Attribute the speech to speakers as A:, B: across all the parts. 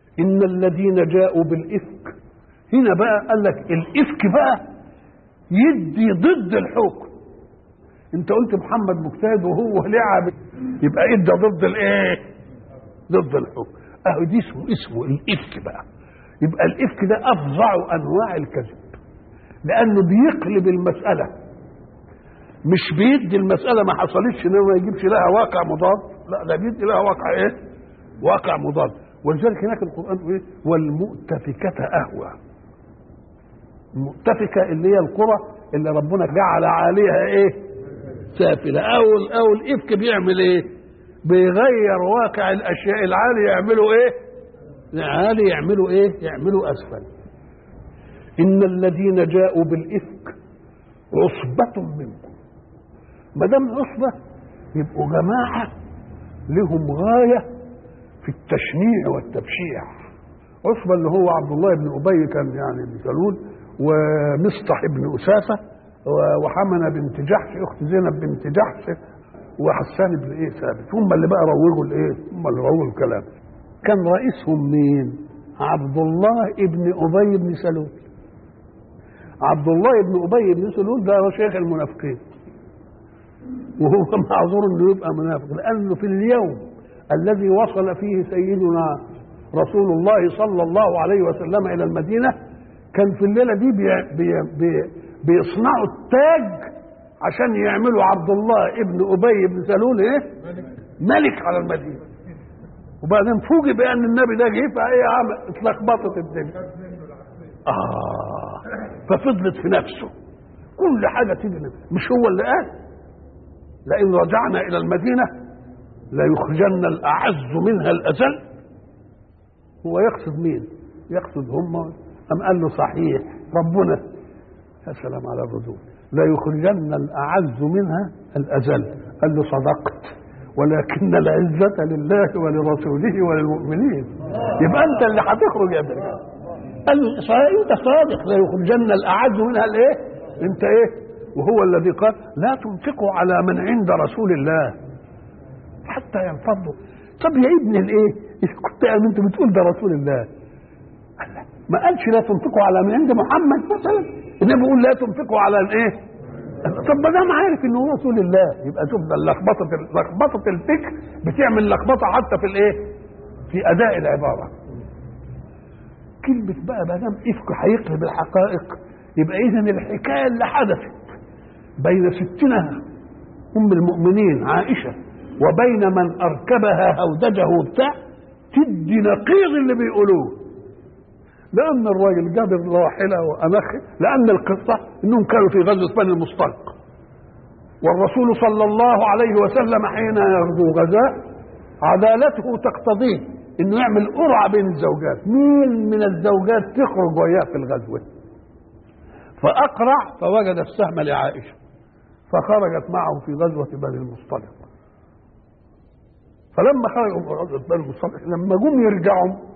A: إن الذين جاءوا بالإفك هنا بقى قال لك الإفك بقى يدي ضد الحكم انت قلت محمد مجتهد وهو لعب يبقى ادى ضد الايه ضد الحكم اهو دي اسمه اسمه الافك بقى يبقى الافك ده افظع انواع الكذب لانه بيقلب المساله مش بيدي المساله ما حصلتش انه ما يجيبش لها واقع مضاد لا ده بيدي لها واقع ايه واقع مضاد ولذلك هناك القران يقول ايه والمؤتفكه اهوى المؤتفكه اللي هي القرى اللي ربنا جعل عليها ايه سافلة أو أو الإفك بيعمل إيه؟ بيغير واقع الأشياء العالي يعملوا إيه؟ العالي يعملوا إيه؟ يعملوا أسفل إن الذين جاءوا بالإفك عصبة منكم ما دام عصبة يبقوا جماعة لهم غاية في التشنيع والتبشيع عصبة اللي هو عبد الله بن أبي كان يعني بيسألون ومصطح بن أسافة وحمنه بنت جحش اخت زينب بنت جحش وحسان بن ايه ثابت هم اللي بقى روجوا الايه هم اللي روجوا الكلام كان رئيسهم مين عبد الله ابن ابي بن سلول عبد الله بن ابي بن سلول ده شيخ المنافقين وهو معذور انه يبقى منافق لانه في اليوم الذي وصل فيه سيدنا رسول الله صلى الله عليه وسلم الى المدينه كان في الليله دي بي بي بي بيصنعوا التاج عشان يعملوا عبد الله ابن ابي بن سلول ايه ملك على المدينه وبعدين فوجئ بان النبي ده جه فايه عمل اتلخبطت الدنيا اه ففضلت في نفسه كل حاجه تيجي مش هو اللي قال لئن رجعنا الى المدينه ليخرجن الاعز منها الاذل هو يقصد مين يقصد هم ام قال له صحيح ربنا يا سلام على الردود لا يخرجن الأعز منها الأذل قال له صدقت ولكن العزة لله ولرسوله وللمؤمنين يبقى أنت اللي هتخرج يا ابني قال له أنت صادق لا يخرجن الأعز منها الإيه؟ أنت إيه؟ وهو الذي قال لا تنفقوا على من عند رسول الله حتى ينفضوا طب يا ابن الإيه؟ إذا كنت أنت بتقول ده رسول الله ما قالش لا تنفقوا على من عند محمد مثلا النبي بيقول لا تنفقوا على الايه طب ما دام عارف ان هو رسول الله يبقى شوف ده لخبطه لخبطه الفكر بتعمل لخبطه حتى في الايه في اداء العباره كلمه بقى ما دام افك هيقلب الحقائق يبقى اذا الحكايه اللي حدثت بين ستنا ام المؤمنين عائشه وبين من اركبها هودجه وبتاع تدي نقيض اللي بيقولوه لأن الراجل جاب الراحلة وأنخ لأن القصة أنهم كانوا في غزوة بني المصطلق والرسول صلى الله عليه وسلم حين يغزو غزاء عدالته تقتضيه انه يعمل قرعه بين الزوجات مين من الزوجات تخرج وياه في الغزوه فاقرع فوجد السهم لعائشه فخرجت معه في غزوه بني المصطلق فلما خرجوا من غزوه بني المصطلق لما جم يرجعوا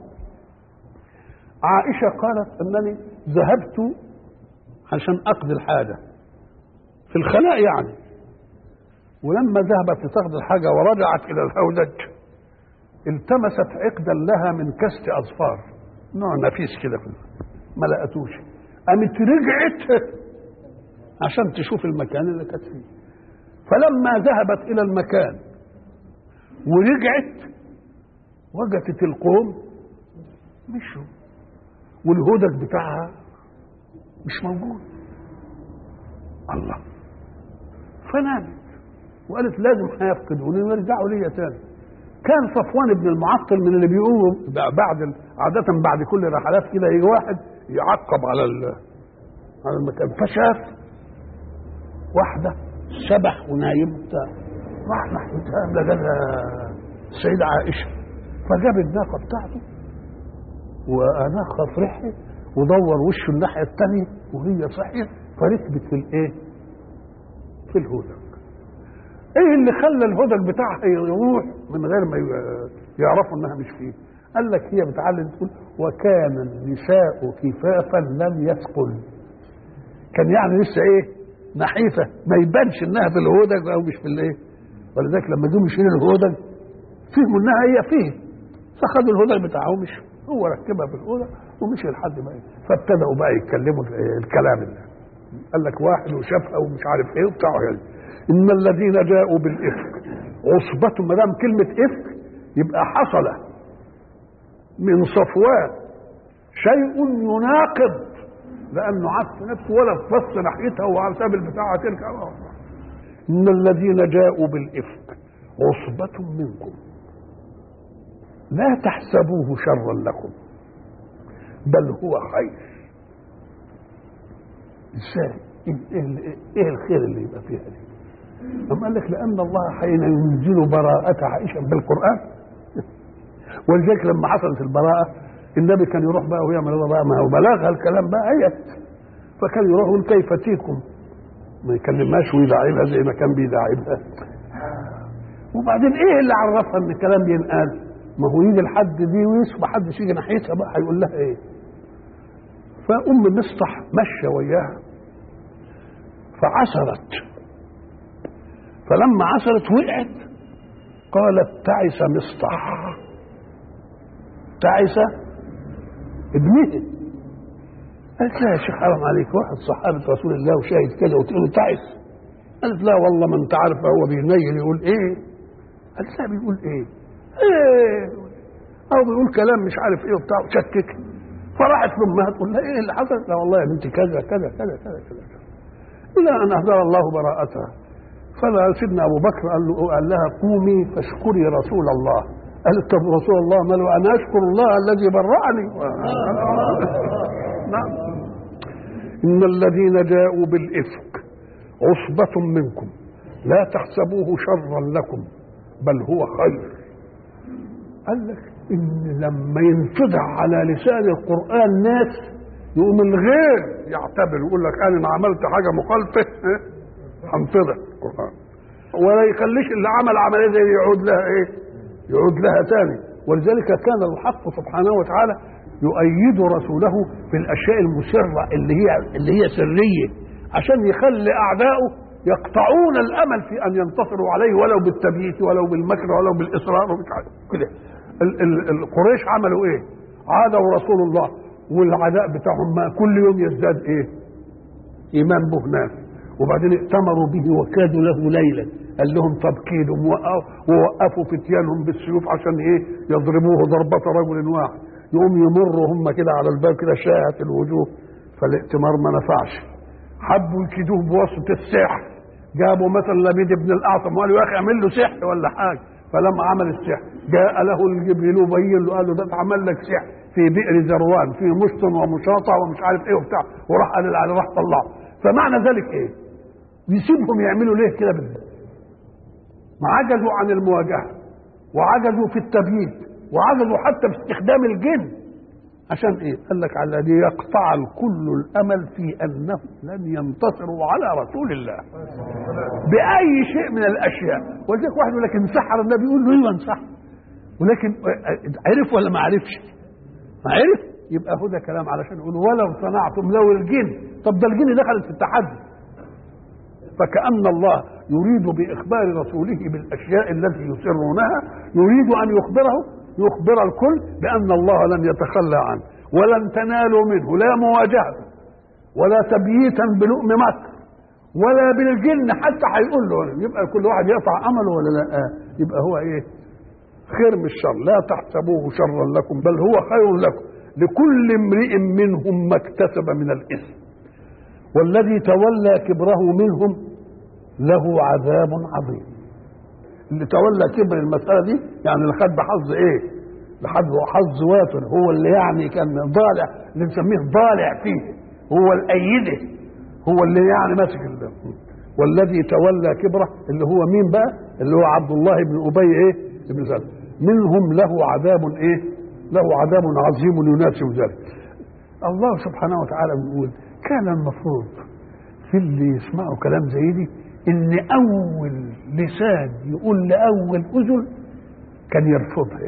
A: عائشة قالت أنني ذهبت عشان أقضي الحاجة في الخلاء يعني ولما ذهبت لتقضي الحاجة ورجعت إلى الهودج التمست عقدا لها من كست أظفار نوع نفيس كده ما لقتوش قامت رجعت عشان تشوف المكان اللي كانت فيه فلما ذهبت إلى المكان ورجعت وجدت القوم مشوا والهدج بتاعها مش موجود الله فنامت وقالت لازم هيفقدوني ويرجعوا ليا تاني كان صفوان بن المعطل من اللي بيقوموا بعد عادة بعد كل رحلات كده يجي واحد يعقب على على المكان فشاف واحدة شبح ونايم بتاع راح ناحيتها لقاها السيدة عائشة فجاب الناقة بتاعته واناخها في رحله ودور وشه الناحيه الثانيه وهي صحيت فركبت في الايه؟ في الهدج. ايه اللي خلى الهدج بتاعها يروح من غير ما يعرفوا انها مش فيه؟ قال لك هي بتعلم تقول وكان النساء كفافا لم يثقل. كان يعني لسه ايه؟ نحيفه ما يبانش انها في الهدج او مش في الايه؟ ولذلك لما جم يشيلوا الهدج فهموا انها هي فيه فخدوا الهدى بتاعه ومشي هو ركبها في الأولى ومشي لحد ما إيه. فابتدأوا بقى يتكلموا الكلام اللي قال لك واحد وشافها ومش عارف ايه وبتاع يعني ان الذين جاءوا بالافك عصبة ما دام كلمة افك يبقى حصل من صفوان شيء يناقض لانه عطف نفسه ولا فص ناحيتها وعلى سبيل البتاع تلك ان الذين جاءوا بالافك عصبة منكم لا تحسبوه شرا لكم بل هو خير ازاي ايه, إيه الخير اللي يبقى فيها دي أم قال لك لأن الله حين ينزل براءة عائشة بالقرآن ولذلك لما حصلت البراءة النبي كان يروح بقى ويعمل بقى ما هو بلاغها الكلام بقى آية فكان يروح يقول كيف تيكم ما يكلمهاش ويداعبها زي ما كان بيداعبها وبعدين ايه اللي عرفها ان الكلام بينقال ما هو يجي لحد دي ويصبح حد يجي ناحيتها بقى هيقول لها ايه فأم مصطح مشى وياها فعثرت فلما عثرت وقعت قالت تعس مصطح تعس ابنه قالت لا يا شيخ حرام عليك واحد صحابة رسول الله وشاهد كده وتقول تعس قالت لا والله ما انت عارف هو بينيل يقول ايه قالت لا بيقول ايه ايه او بيقول كلام مش عارف ايه وبتاع وشكك فراحت لامها تقول لها ايه اللي حصل؟ لا والله يا بنتي كذا كذا كذا كذا كذا الى ان اهدر الله براءتها فسيدنا ابو بكر قال له قال لها قومي فاشكري رسول الله قالت طب رسول الله ما له انا اشكر الله الذي برأني نعم ان الذين جاءوا بالافك عصبة منكم لا تحسبوه شرا لكم بل هو خير قال لك ان لما ينفضح على لسان القران ناس يقوم الغير يعتبر يقول لك انا ما عملت حاجه مخالفه هنفضح القران ولا يخليش اللي عمل عمليه زي يعود لها ايه يعود لها تاني ولذلك كان الحق سبحانه وتعالى يؤيد رسوله في الاشياء المسره اللي هي اللي هي سريه عشان يخلي اعدائه يقطعون الامل في ان ينتصروا عليه ولو بالتبييت ولو بالمكر ولو بالاصرار ومش عارف كده القريش عملوا ايه عادوا رسول الله والعداء بتاعهم ما كل يوم يزداد ايه ايمان به ناس وبعدين ائتمروا به وكادوا له ليلا قال لهم طب كيدوا ووقفوا فتيانهم بالسيوف عشان ايه يضربوه ضربة رجل واحد يقوم يمروا هم كده على الباب كده شاهت الوجوه فالائتمار ما نفعش حبوا يكيدوه بواسطة السحر جابوا مثلا لبيد بن الاعصم وقالوا يا اخي اعمل له سحر ولا حاجه فلما عمل السحر جاء له الجبريل وبين له قال له ده اتعمل لك سحر في بئر ذروان في مشط ومشاطع ومش عارف ايه وبتاع وراح قال اللي راح طلعه فمعنى ذلك ايه؟ يسيبهم يعملوا ليه كده بالذات؟ ما عجزوا عن المواجهه وعجزوا في التبييت وعجزوا حتى في استخدام الجن عشان ايه؟ قال لك على دي يقطع الكل الامل في انهم لن ينتصروا على رسول الله باي شيء من الاشياء ولذلك واحد يقول لك انسحر النبي يقول له ايوه انسحر ولكن عرف ولا ما عرفش؟ ما عرف يبقى هو ده كلام علشان يقول ولو صنعتم لو الجن طب ده الجن دخلت في التحدي فكأن الله يريد بإخبار رسوله بالأشياء التي يسرونها يريد أن يخبره يخبر الكل بأن الله لن يتخلى عنه ولن تنالوا منه لا مواجهة ولا تبييتا بلؤم مكر ولا بالجن حتى هيقول له يبقى كل واحد يقطع امله ولا لا يبقى هو ايه خير من الشر لا تحسبوه شرا لكم بل هو خير لكم لكل امرئ منهم ما اكتسب من الاثم والذي تولى كبره منهم له عذاب عظيم اللي تولى كبر المسألة دي يعني اللي خد بحظ ايه لحد حظ وافر هو اللي يعني كان ضالع اللي نسميه ضالع فيه هو الأيده هو اللي يعني ماسك الله والذي تولى كبره اللي هو مين بقى اللي هو عبد الله بن أبي ايه ابن سلم منهم له عذاب ايه له عذاب عظيم يناسب ذلك الله سبحانه وتعالى بيقول كان المفروض في اللي يسمعوا كلام زي دي ان اول لسان يقول لاول اذن كان يرفضها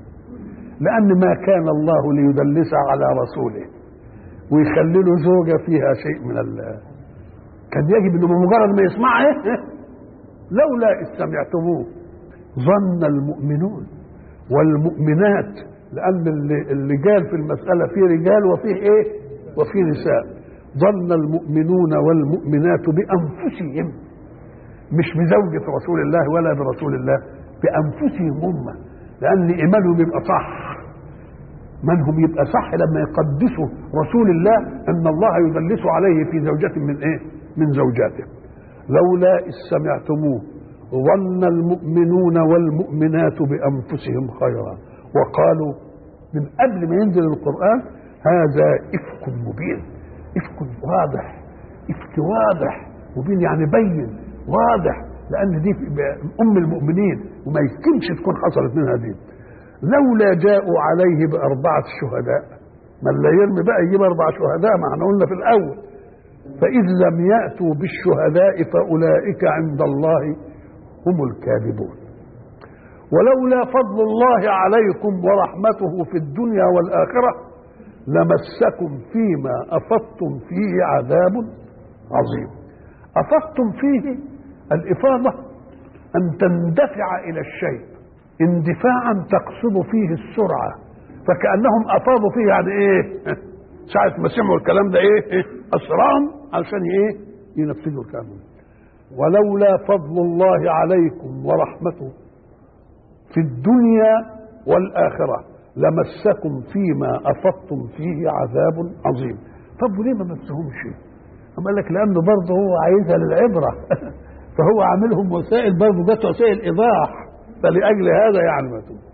A: لان ما كان الله ليدلس على رسوله ويخلي له زوجه فيها شيء من ال كان يجب انه بمجرد ما يسمعها لولا اذ سمعتموه ظن المؤمنون والمؤمنات لأن اللي اللي قال في المسألة فيه رجال وفيه إيه؟ وفيه نساء ظن المؤمنون والمؤمنات بأنفسهم مش بزوجة رسول الله ولا برسول الله بأنفسهم هم لأن إيمانهم يبقى صح منهم يبقى صح لما يقدسوا رسول الله أن الله يدلس عليه في زوجة من إيه؟ من زوجاته لولا إذ سمعتموه ظن المؤمنون والمؤمنات بأنفسهم خيرا وقالوا من قبل ما ينزل القرآن هذا إفك مبين إفك واضح إفك واضح مبين يعني بين واضح لأن دي أم المؤمنين وما يمكنش تكون حصلت منها دي لولا جاءوا عليه بأربعة شهداء ما اللي يرمي بقى يجيب أربع شهداء ما احنا قلنا في الأول فإذ لم يأتوا بالشهداء فأولئك عند الله هم الكاذبون ولولا فضل الله عليكم ورحمته في الدنيا والآخرة لمسكم فيما أفضتم فيه عذاب عظيم أفضتم فيه الإفاضة أن تندفع إلى الشيء اندفاعا تقصد فيه السرعة فكأنهم أفاضوا فيه يعني إيه ساعة ما سمعوا الكلام ده إيه, إيه؟ أسرام علشان إيه ينفذوا الكلام ده ولولا فضل الله عليكم ورحمته في الدنيا والآخرة لمسكم فيما أفضتم فيه عذاب عظيم طب وليه ما مسهمش أما قال لك لأنه برضه هو عايزها للعبرة فهو عاملهم وسائل برضه جت وسائل إيضاح فلأجل هذا يعني ما تقول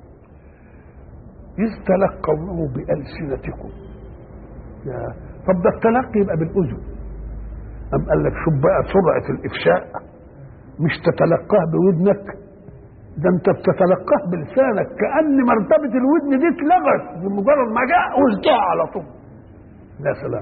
A: إذ تلقونه بألسنتكم يا طب ده التلقي يبقى بالأذن أم قال لك شوف بقى سرعة الإفشاء مش تتلقاه بودنك ده انت بتتلقاه بلسانك كأن مرتبة الودن دي اتلغت بمجرد ما جاء وزجها على طول يا سلام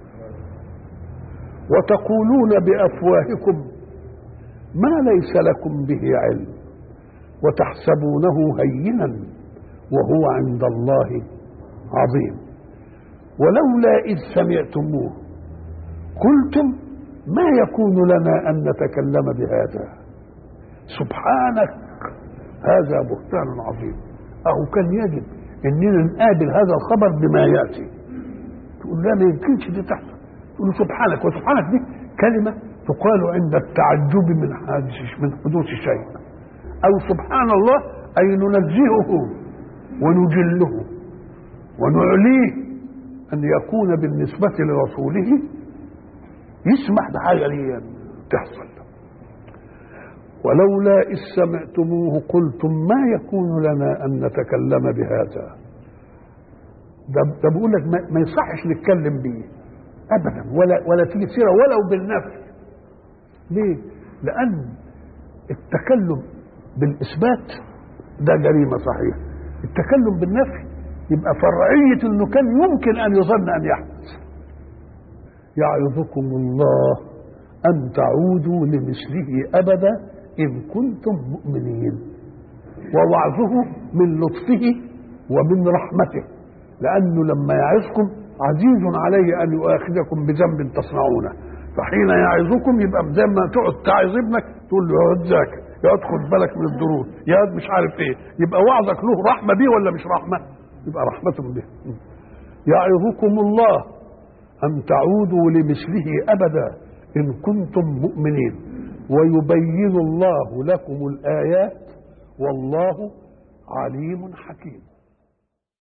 A: وتقولون بأفواهكم ما ليس لكم به علم وتحسبونه هينا وهو عند الله عظيم ولولا إذ سمعتموه قلتم ما يكون لنا أن نتكلم بهذا سبحانك هذا بهتان عظيم أو كان يجب أننا نقابل هذا الخبر بما يأتي تقول لا ما يمكنش دي تحصل تقول سبحانك وسبحانك دي كلمة تقال عند التعجب من حادث من حدوث شيء أو سبحان الله أي ننزهه ونجله ونعليه أن يكون بالنسبة لرسوله يسمح بحاجة لي تحصل ولولا إذ سمعتموه قلتم ما يكون لنا أن نتكلم بهذا ده, ده بيقول لك ما, ما يصحش نتكلم بيه أبدا ولا ولا تيجي سيرة ولو بالنفي ليه؟ لأن التكلم بالإثبات ده جريمة صحيح التكلم بالنفي يبقى فرعية انه كان يمكن ان يظن ان يحدث يعظكم الله ان تعودوا لمثله ابدا ان كنتم مؤمنين ووعظه من لطفه ومن رحمته لانه لما يعظكم عزيز عليه ان يؤاخذكم بذنب تصنعونه فحين يعظكم يبقى زي ما تقعد تعظ ابنك تقول له يقعد ذاكر يقعد خد بالك من الدروس يقعد مش عارف ايه يبقى وعظك له رحمه بيه ولا مش رحمه يبقى رحمة به يعظكم الله أن تعودوا لمثله أبدا إن كنتم مؤمنين ويبين الله لكم الآيات والله عليم حكيم